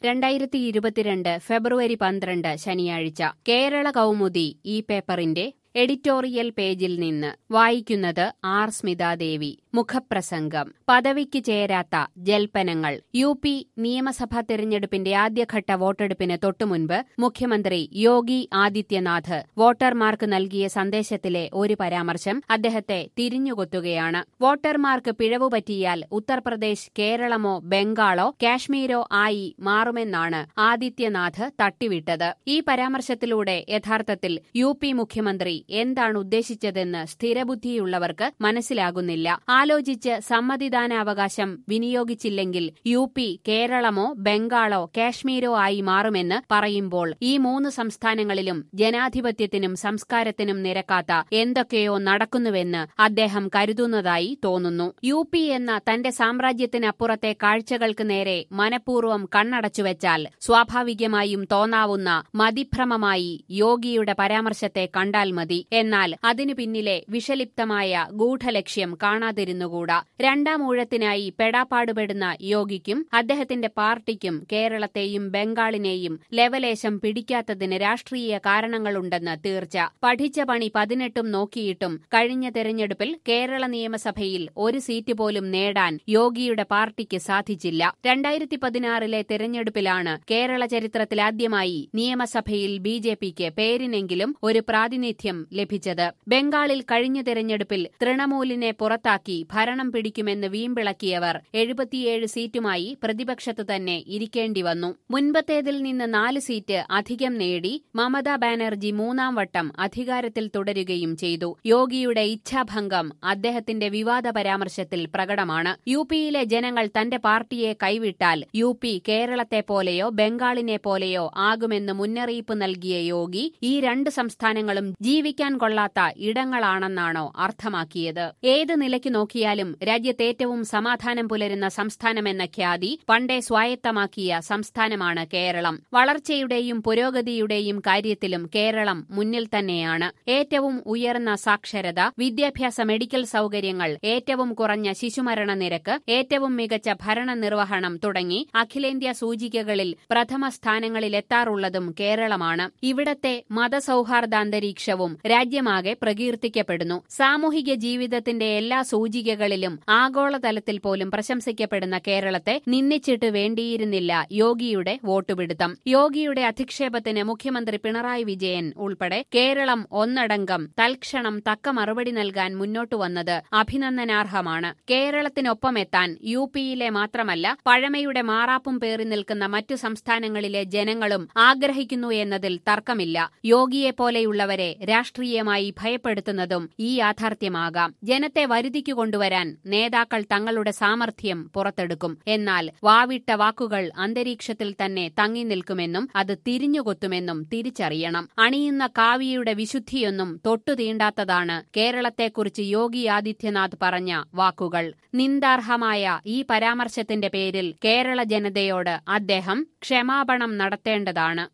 രണ്ടായിരത്തി ഇരുപത്തിരണ്ട് ഫെബ്രുവരി പന്ത്രണ്ട് ശനിയാഴ്ച കേരള കൗമുദി ഈ പേപ്പറിന്റെ എഡിറ്റോറിയൽ പേജിൽ നിന്ന് വായിക്കുന്നത് ആർ സ്മിതാദേവി മുഖപ്രസംഗം പദവിക്ക് ചേരാത്ത ജൽപ്പനങ്ങൾ യു പി നിയമസഭാ തെരഞ്ഞെടുപ്പിന്റെ ആദ്യഘട്ട വോട്ടെടുപ്പിന് തൊട്ടുമുൻപ് മുഖ്യമന്ത്രി യോഗി ആദിത്യനാഥ് വോട്ടർമാർക്ക് നൽകിയ സന്ദേശത്തിലെ ഒരു പരാമർശം അദ്ദേഹത്തെ തിരിഞ്ഞുകൊത്തുകയാണ് വോട്ടർമാർക്ക് പിഴവു പറ്റിയാൽ ഉത്തർപ്രദേശ് കേരളമോ ബംഗാളോ കാശ്മീരോ ആയി മാറുമെന്നാണ് ആദിത്യനാഥ് തട്ടിവിട്ടത് ഈ പരാമർശത്തിലൂടെ യഥാർത്ഥത്തിൽ യു പി മുഖ്യമന്ത്രി എന്താണ് ഉദ്ദേശിച്ചതെന്ന് സ്ഥിരബുദ്ധിയുള്ളവർക്ക് മനസ്സിലാകുന്നില്ല ആലോചിച്ച് സമ്മതിദാനാവകാശം വിനിയോഗിച്ചില്ലെങ്കിൽ യു പി കേരളമോ ബംഗാളോ കാശ്മീരോ ആയി മാറുമെന്ന് പറയുമ്പോൾ ഈ മൂന്ന് സംസ്ഥാനങ്ങളിലും ജനാധിപത്യത്തിനും സംസ്കാരത്തിനും നിരക്കാത്ത എന്തൊക്കെയോ നടക്കുന്നുവെന്ന് അദ്ദേഹം കരുതുന്നതായി തോന്നുന്നു യു പി എന്ന തന്റെ സാമ്രാജ്യത്തിനപ്പുറത്തെ കാഴ്ചകൾക്ക് നേരെ മനഃപൂർവ്വം കണ്ണടച്ചുവെച്ചാൽ സ്വാഭാവികമായും തോന്നാവുന്ന മതിഭ്രമമായി യോഗിയുടെ പരാമർശത്തെ കണ്ടാൽ മതി എന്നാൽ അതിനു പിന്നിലെ വിഷലിപ്തമായ ഗൂഢലക്ഷ്യം കാണാതിരുന്നുകൂടാ രണ്ടാം ഊഴത്തിനായി പെടാപ്പാടുപെടുന്ന യോഗിക്കും അദ്ദേഹത്തിന്റെ പാർട്ടിക്കും കേരളത്തെയും ബംഗാളിനെയും ലെവലേശം പിടിക്കാത്തതിന് രാഷ്ട്രീയ കാരണങ്ങളുണ്ടെന്ന് തീർച്ച പഠിച്ച പണി പതിനെട്ടും നോക്കിയിട്ടും കഴിഞ്ഞ തെരഞ്ഞെടുപ്പിൽ കേരള നിയമസഭയിൽ ഒരു സീറ്റ് പോലും നേടാൻ യോഗിയുടെ പാർട്ടിക്ക് സാധിച്ചില്ല രണ്ടായിരത്തി പതിനാറിലെ തെരഞ്ഞെടുപ്പിലാണ് കേരള ചരിത്രത്തിലാദ്യമായി നിയമസഭയിൽ ബി ജെ പിക്ക് പേരിനെങ്കിലും ഒരു പ്രാതിനിധ്യം ലഭിച്ചത് ബംഗാളിൽ കഴിഞ്ഞ തെരഞ്ഞെടുപ്പിൽ തൃണമൂലിനെ പുറത്താക്കി ഭരണം പിടിക്കുമെന്ന് വീമ്പിളക്കിയവർ എഴുപത്തിയേഴ് സീറ്റുമായി പ്രതിപക്ഷത്ത് തന്നെ ഇരിക്കേണ്ടി വന്നു മുൻപത്തേതിൽ നിന്ന് നാല് സീറ്റ് അധികം നേടി മമതാ ബാനർജി മൂന്നാം വട്ടം അധികാരത്തിൽ തുടരുകയും ചെയ്തു യോഗിയുടെ ഇച്ഛാഭംഗം അദ്ദേഹത്തിന്റെ വിവാദ പരാമർശത്തിൽ പ്രകടമാണ് യു പിയിലെ ജനങ്ങൾ തന്റെ പാർട്ടിയെ കൈവിട്ടാൽ യു പി കേരളത്തെ പോലെയോ ബംഗാളിനെ പോലെയോ ആകുമെന്ന് മുന്നറിയിപ്പ് നൽകിയ യോഗി ഈ രണ്ട് സംസ്ഥാനങ്ങളും ജീവിക്കാൻ കൊള്ളാത്ത ഇടങ്ങളാണെന്നാണോ അർത്ഥമാക്കിയത് ഏത് നിലയ്ക്ക് നോക്കിയാലും രാജ്യത്ത് ഏറ്റവും സമാധാനം പുലരുന്ന സംസ്ഥാനമെന്ന ഖ്യാതി പണ്ടേ സ്വായത്തമാക്കിയ സംസ്ഥാനമാണ് കേരളം വളർച്ചയുടെയും പുരോഗതിയുടെയും കാര്യത്തിലും കേരളം മുന്നിൽ തന്നെയാണ് ഏറ്റവും ഉയർന്ന സാക്ഷരത വിദ്യാഭ്യാസ മെഡിക്കൽ സൗകര്യങ്ങൾ ഏറ്റവും കുറഞ്ഞ ശിശുമരണ നിരക്ക് ഏറ്റവും മികച്ച ഭരണനിർവഹണം തുടങ്ങി അഖിലേന്ത്യാ സൂചികകളിൽ പ്രഥമ സ്ഥാനങ്ങളിലെത്താറുള്ളതും കേരളമാണ് ഇവിടത്തെ മതസൌഹാർദ്ദാന്തരീക്ഷവും രാജ്യമാകെ പ്രകീർത്തിക്കപ്പെടുന്നു സാമൂഹിക ജീവിതത്തിന്റെ എല്ലാ സൂചികകളിലും ആഗോളതലത്തിൽ പോലും പ്രശംസിക്കപ്പെടുന്ന കേരളത്തെ നിന്ദിച്ചിട്ട് വേണ്ടിയിരുന്നില്ല യോഗിയുടെ വോട്ടുപിടുത്തം യോഗിയുടെ അധിക്ഷേപത്തിന് മുഖ്യമന്ത്രി പിണറായി വിജയൻ ഉൾപ്പെടെ കേരളം ഒന്നടങ്കം തൽക്ഷണം തക്ക മറുപടി നൽകാൻ മുന്നോട്ടു വന്നത് അഭിനന്ദനാർഹമാണ് കേരളത്തിനൊപ്പമെത്താൻ യു പിയിലെ മാത്രമല്ല പഴമയുടെ മാറാപ്പും പേറി നിൽക്കുന്ന മറ്റു സംസ്ഥാനങ്ങളിലെ ജനങ്ങളും ആഗ്രഹിക്കുന്നു എന്നതിൽ തർക്കമില്ല യോഗിയെപ്പോലെയുള്ളവരെ രാഷ്ട്രീയമായി ഭയപ്പെടുത്തുന്നതും ഈ യാഥാർത്ഥ്യമാകാം ജനത്തെ വരുതിക്കു കൊണ്ടുവരാൻ നേതാക്കൾ തങ്ങളുടെ സാമർഥ്യം പുറത്തെടുക്കും എന്നാൽ വാവിട്ട വാക്കുകൾ അന്തരീക്ഷത്തിൽ തന്നെ തങ്ങി നിൽക്കുമെന്നും അത് തിരിഞ്ഞുകൊത്തുമെന്നും തിരിച്ചറിയണം അണിയുന്ന കാവ്യയുടെ വിശുദ്ധിയൊന്നും തൊട്ടുതീണ്ടാത്തതാണ് കേരളത്തെക്കുറിച്ച് യോഗി ആദിത്യനാഥ് പറഞ്ഞ വാക്കുകൾ നിന്ദാർഹമായ ഈ പരാമർശത്തിന്റെ പേരിൽ കേരള ജനതയോട് അദ്ദേഹം ക്ഷമാപണം നടത്തേണ്ടതാണ്